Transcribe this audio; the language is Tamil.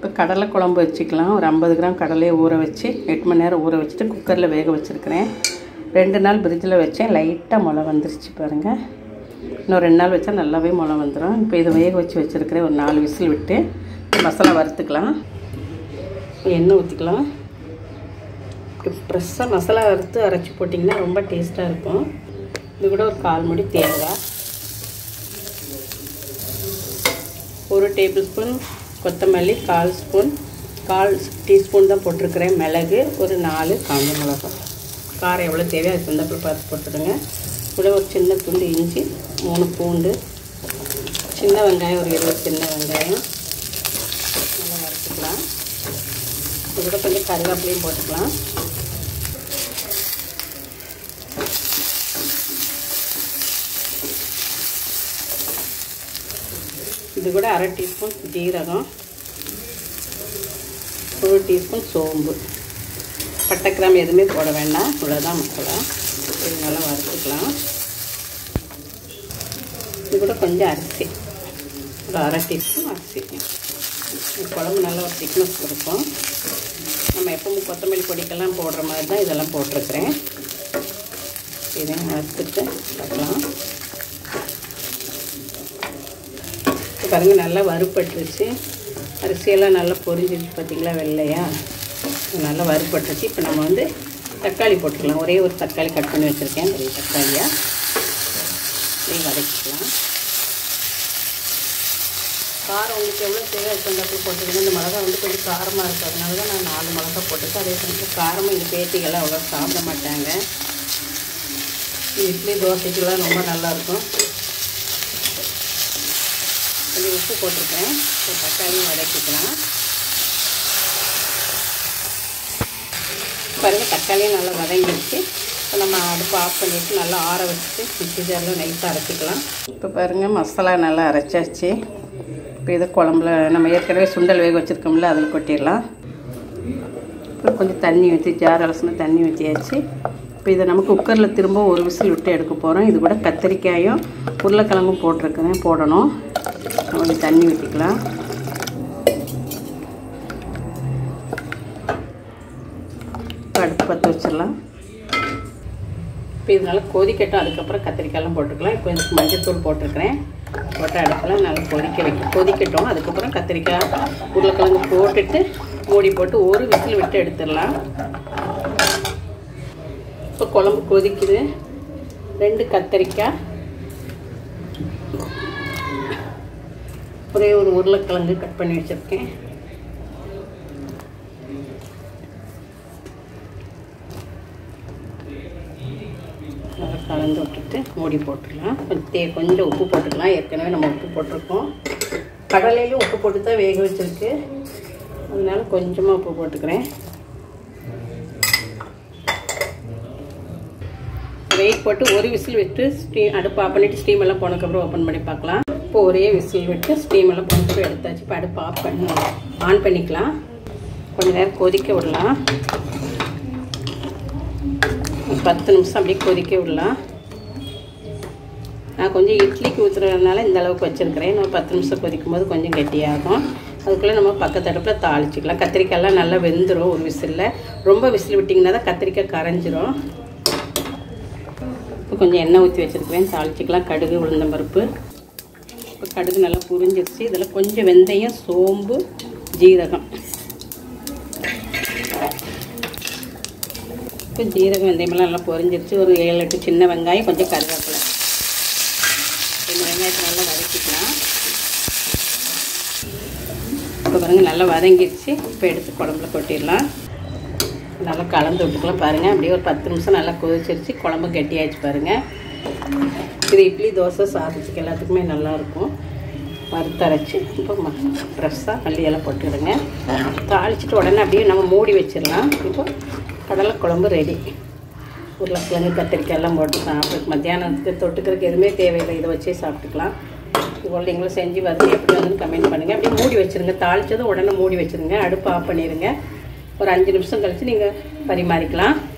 இப்போ கடலை குழம்பு வச்சுக்கலாம் ஒரு ஐம்பது கிராம் கடலையை ஊற வச்சு எட்டு மணி நேரம் ஊற வச்சுட்டு குக்கரில் வேக வச்சுருக்கிறேன் ரெண்டு நாள் ஃப்ரிட்ஜில் வச்சேன் லைட்டாக முளை வந்துருச்சு பாருங்கள் இன்னும் ரெண்டு நாள் வச்சா நல்லாவே முளை வந்துடும் இப்போ இதை வேக வச்சு வச்சுருக்கிறேன் ஒரு நாலு விசில் விட்டு மசாலா வறுத்துக்கலாம் எண்ணெய் ஊற்றிக்கலாம் ஃப்ரெஷ்ஷாக மசாலா வறுத்து அரைச்சி போட்டிங்கன்னா ரொம்ப டேஸ்ட்டாக இருக்கும் இது கூட ஒரு கால் முடி தேங்காய் ஒரு டேபிள் ஸ்பூன் கொத்தமல்லி கால் ஸ்பூன் கால் டீஸ்பூன் தான் போட்டிருக்கிறேன் மிளகு ஒரு நாலு காஞ்ச மிளகாய் காரம் எவ்வளோ தேவையோ அதுக்கு தகுந்தாப்புல பார்த்து போட்டுடுங்க கூட ஒரு சின்ன துண்டு இஞ்சி மூணு பூண்டு சின்ன வெங்காயம் ஒரு இருபது சின்ன வெங்காயம் நல்லா வறுத்துக்கலாம் இது கூட கொஞ்சம் கருவேப்பிலையும் போட்டுக்கலாம் இது கூட அரை டீஸ்பூன் ஜீரகம் ஒரு டீஸ்பூன் சோம்பு பட்டை கிராம் எதுவுமே போட வேண்டாம் இவ்வளோதான் மசாலா இது நல்லா வறுத்துக்கலாம் இது கூட கொஞ்சம் அரிசி ஒரு அரை டீஸ்பூன் அரிசி இது குழம்பு நல்லா ஒரு திக்னஸ் கொடுக்கும் நம்ம எப்பவும் கொத்தமல்லி பொடிக்கெல்லாம் போடுற மாதிரி தான் இதெல்லாம் போட்டிருக்கிறேன் இதையும் வறுத்துட்டு பார்க்கலாம் பாருங்கள் நல்லா வறுப்பட்டுருச்சு அரிசியெல்லாம் நல்லா பொரிஞ்சிருச்சு பார்த்திங்களா வெள்ளையா நல்லா வறுப்பட்டுருச்சு இப்போ நம்ம வந்து தக்காளி போட்டுக்கலாம் ஒரே ஒரு தக்காளி கட் பண்ணி வச்சுருக்கேன் பெரிய தக்காளியாக இதையும் வதக்கிக்கலாம் காரம் உங்களுக்கு எவ்வளோ தேவை அதுக்கு போட்டுக்கணும் இந்த மிளகா வந்து கொஞ்சம் காரமாக இருக்குது அதனால தான் நான் நாலு மிளகா போட்டிருக்கேன் அதே சமயத்தில் காரமாக இந்த பேத்திகள்லாம் அவ்வளோ சாப்பிட மாட்டாங்க இட்லி தோசைக்கெல்லாம் ரொம்ப நல்லாயிருக்கும் கொஞ்சம் உப்பு போட்டிருக்கேன் இப்போ தக்காளியும் வதக்கிக்கலாம் பாருங்கள் தக்காளியும் நல்லா வதங்கிடுச்சு இப்போ நம்ம அடுப்பு ஆஃப் பண்ணிவிட்டு நல்லா ஆற வச்சுட்டு மிக்சி ஜாரில் நைஸாக அரைச்சிக்கலாம் இப்போ பாருங்கள் மசாலா நல்லா அரைச்சாச்சு இப்போ இதை குழம்புல நம்ம ஏற்கனவே சுண்டல் வேக வச்சுருக்கோம்ல அதில் கொட்டிடலாம் அப்புறம் கொஞ்சம் தண்ணி ஊற்றி ஜார் அலசின தண்ணி ஊற்றியாச்சு இப்போ இதை நம்ம குக்கரில் திரும்ப ஒரு விசில் விட்டு எடுக்க போகிறோம் இது கூட கத்திரிக்காயும் உருளைக்கிழங்கும் போட்டிருக்கிறேன் போடணும் கொஞ்சம் தண்ணி ஊற்றிக்கலாம் அடுப்பு பற்ற வச்சிடலாம் இப்போ இதனால கொதிக்கட்டும் அதுக்கப்புறம் கத்திரிக்காயெல்லாம் போட்டுக்கலாம் இப்போ இதுக்கு மஞ்சத்தூள் போட்டிருக்கிறேன் போட்டு அடுப்பெல்லாம் நல்லா கொதிக்க வைக்க கொதிக்கட்டும் அதுக்கப்புறம் கத்திரிக்காய் உருளைக்கிழங்கு போட்டுட்டு மூடி போட்டு ஒரு விசில் விட்டு எடுத்துடலாம் இப்போ குழம்பு கொதிக்குது ரெண்டு கத்திரிக்காய் ஒரே ஒரு உருளைக்கிழங்கு கட் பண்ணி வச்சுருக்கேன் நல்லா கலந்து விட்டுட்டு மூடி போட்டுடலாம் கொஞ்சம் தே கொஞ்சம் உப்பு போட்டுக்கலாம் ஏற்கனவே நம்ம உப்பு போட்டிருக்கோம் கடலையிலும் உப்பு போட்டு தான் வேக வச்சுருக்கு அதனால கொஞ்சமாக உப்பு போட்டுக்கிறேன் வெயிட் போட்டு ஒரு விசில் விட்டு ஸ்டீம் அடுப்பு ஆஃப் பண்ணிவிட்டு ஸ்டீம் எல்லாம் போனதுக்கப்புறம் ஓப்பன் பண்ணி பார்க்கலாம் இப்போ ஒரே விசில் விட்டு ஸ்டீம் எல்லாம் போனதுக்கப்புறம் எடுத்தாச்சு இப்போ அடுப்பு ஆஃப் பண்ணி ஆன் பண்ணிக்கலாம் கொஞ்சம் நேரம் கொதிக்க விடலாம் பத்து நிமிஷம் அப்படியே கொதிக்க விடலாம் நான் கொஞ்சம் இட்லிக்கு ஊற்றுறதுனால இந்த அளவுக்கு வச்சுருக்கிறேன் இன்னும் பத்து நிமிஷம் கொதிக்கும் போது கொஞ்சம் கெட்டியாகும் அதுக்குள்ளே நம்ம பக்கத்து அடுப்பில் தாளிச்சிக்கலாம் கத்திரிக்காயெல்லாம் நல்லா வெந்துடும் ஒரு விசிலில் ரொம்ப விசில் விட்டிங்கன்னா தான் கத்திரிக்காய் கரைஞ்சிரும் இப்போ கொஞ்சம் எண்ணெய் ஊற்றி வச்சுருக்கிறேன் தாளிச்சிக்கலாம் கடுகு உளுந்தம்பருப்பு இப்போ கடுகு நல்லா புரிஞ்சிருச்சு இதில் கொஞ்சம் வெந்தயம் சோம்பு ஜீரகம் இப்போ ஜீரகம் வெந்தயமெல்லாம் நல்லா பொரிஞ்சிருச்சு ஒரு ஏழு எட்டு சின்ன வெங்காயம் கொஞ்சம் கருவேப்பிலை இந்த வெங்காயத்தை நல்லா வதக்கிக்கலாம் இப்போ பாருங்கள் நல்லா வதங்கிடுச்சு இப்போ எடுத்து குழம்புல கொட்டிடலாம் நல்லா கலந்து விட்டுக்கலாம் பாருங்கள் அப்படியே ஒரு பத்து நிமிஷம் நல்லா கொதிச்சிருச்சு குழம்பு கெட்டியாச்சு பாருங்கள் இது இட்லி தோசை சாதத்துக்கு எல்லாத்துக்குமே நல்லாயிருக்கும் வறுத்தரைச்சி இப்போ ம ஃப்ரெஷ்ஷாக மல்லி எல்லாம் போட்டுடுங்க தாளிச்சிட்டு உடனே அப்படியே நம்ம மூடி வச்சிடலாம் இப்போ கடலை குழம்பு ரெடி உருளைக்கிழங்கு கத்திரிக்காய் எல்லாம் போட்டு சாப்பிட்டு மத்தியானத்துக்கு தொட்டுக்கிறதுக்கு எதுவுமே தேவையில்லை இதை வச்சே சாப்பிட்டுக்கலாம் இதுபோல் நீங்களும் செஞ்சு வந்து எப்படி வந்து கமெண்ட் பண்ணுங்கள் அப்படியே மூடி வச்சுருங்க தாளித்ததும் உடனே மூடி வச்சுருங்க அடுப்பு ஆஃப் பண்ணிடுங்க ஒரு அஞ்சு நிமிஷம் கழித்து நீங்கள் பரிமாறிக்கலாம்